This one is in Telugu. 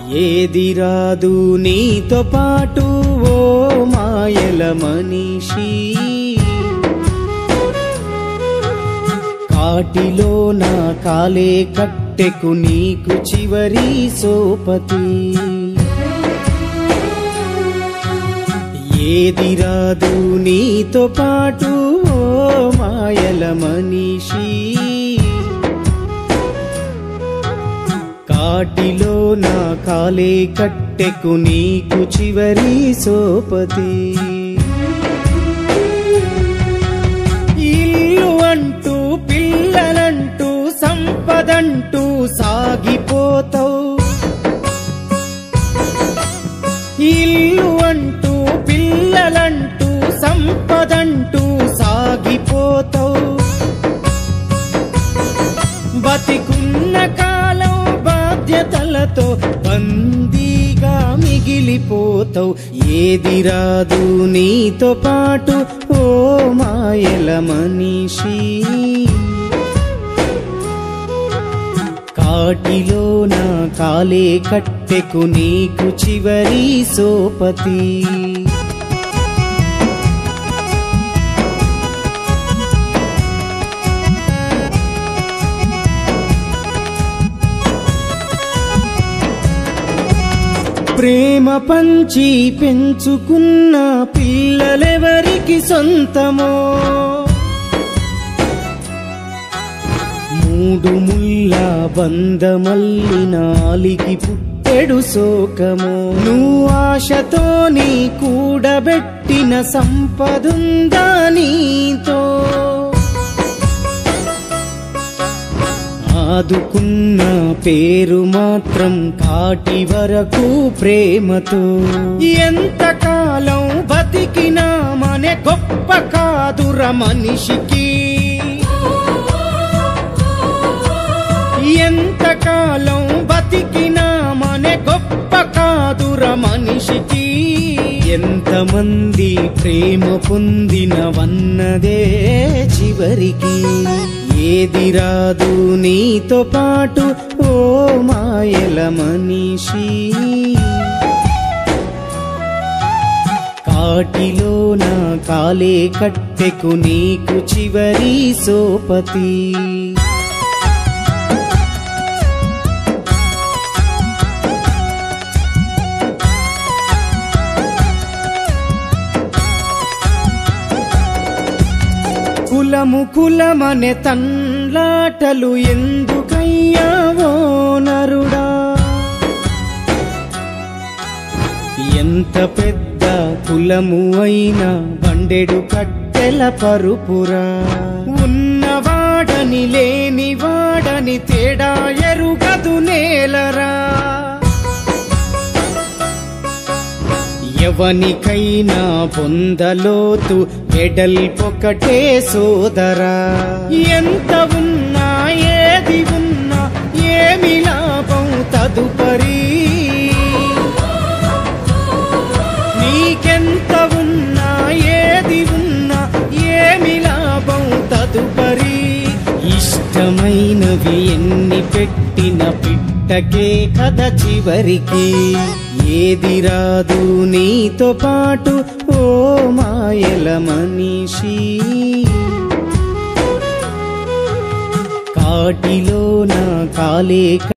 ఏది రాదు నీతో పాటు ఓ మాయల మనిషి కాటిలో నా కాలే కట్టెకు నీకు చివరి సోపతి ఏది రాదు నీతో పాటు ఓ మాయల మనిషి కాటిలో నా కాలే కట్టెకు నీకు చివరి సోపతి ఇల్లు అంటూ పిల్లలంటూ సంపదంటూ సాగిపోతావు ఇల్లు అంటూ పిల్లలంటూ సంపదంటూ సాగిపోతావు బతికున్న కాలం బాధ్యతలతో బందీగా మిగిలిపోతావు ఏది రాదు నీతో పాటు ఓ మాయల మనిషి కాటిలో నా కాలే కట్టెకు నీకు చివరి సోపతి ప్రేమ పంచి పెంచుకున్న పిల్లలెవరికి సొంతమో మూడు ముళ్ళ బందమల్లి నాలికి పుట్టెడు శోకము నువ్వు ఆశతో నీ కూడబెట్టిన సంపదుందా నీతో ఆదుకున్న పేరు మాత్రం కాటి వరకు ప్రేమతో ఎంతకాలం బతికినా మన గొప్ప కాదుర మనిషికి ఎంతకాలం బతికినా మన గొప్ప కాదుర మనిషికి ఎంతమంది ప్రేమ పొందినవన్నదే చివరికి ఏది రాదు నీతో పాటు ఓ మాయల మనిషి కాటిలో నా కాలే కట్టెకు నీకు చివరి సోపతి కులము కులమనే తన్లాటలు ఎందుకయ్యావో నరుడా ఎంత పెద్ద కులము అయినా బండెడు కట్టెల పరుపురా ఉన్నవాడని లేనివాడని తేడా ఎరుగదు నేలరా ఎవనికైనా పొందలోతు మెడల్ పొకటే సోదరా ఎంత ఉన్నా ఏది ఉన్నా ఏమి లాభం తదుపరి నీకెంత ఉన్నా ఏది ఉన్నా ఏమి లాభం తదుపరి ఇష్టమైనవి ఎన్ని పెట్టిన పిట్టకే కథ చివరికి ఏది రాదు నీతో పాటు ఓ మాయల మనిషి కాటిలో నా కాలే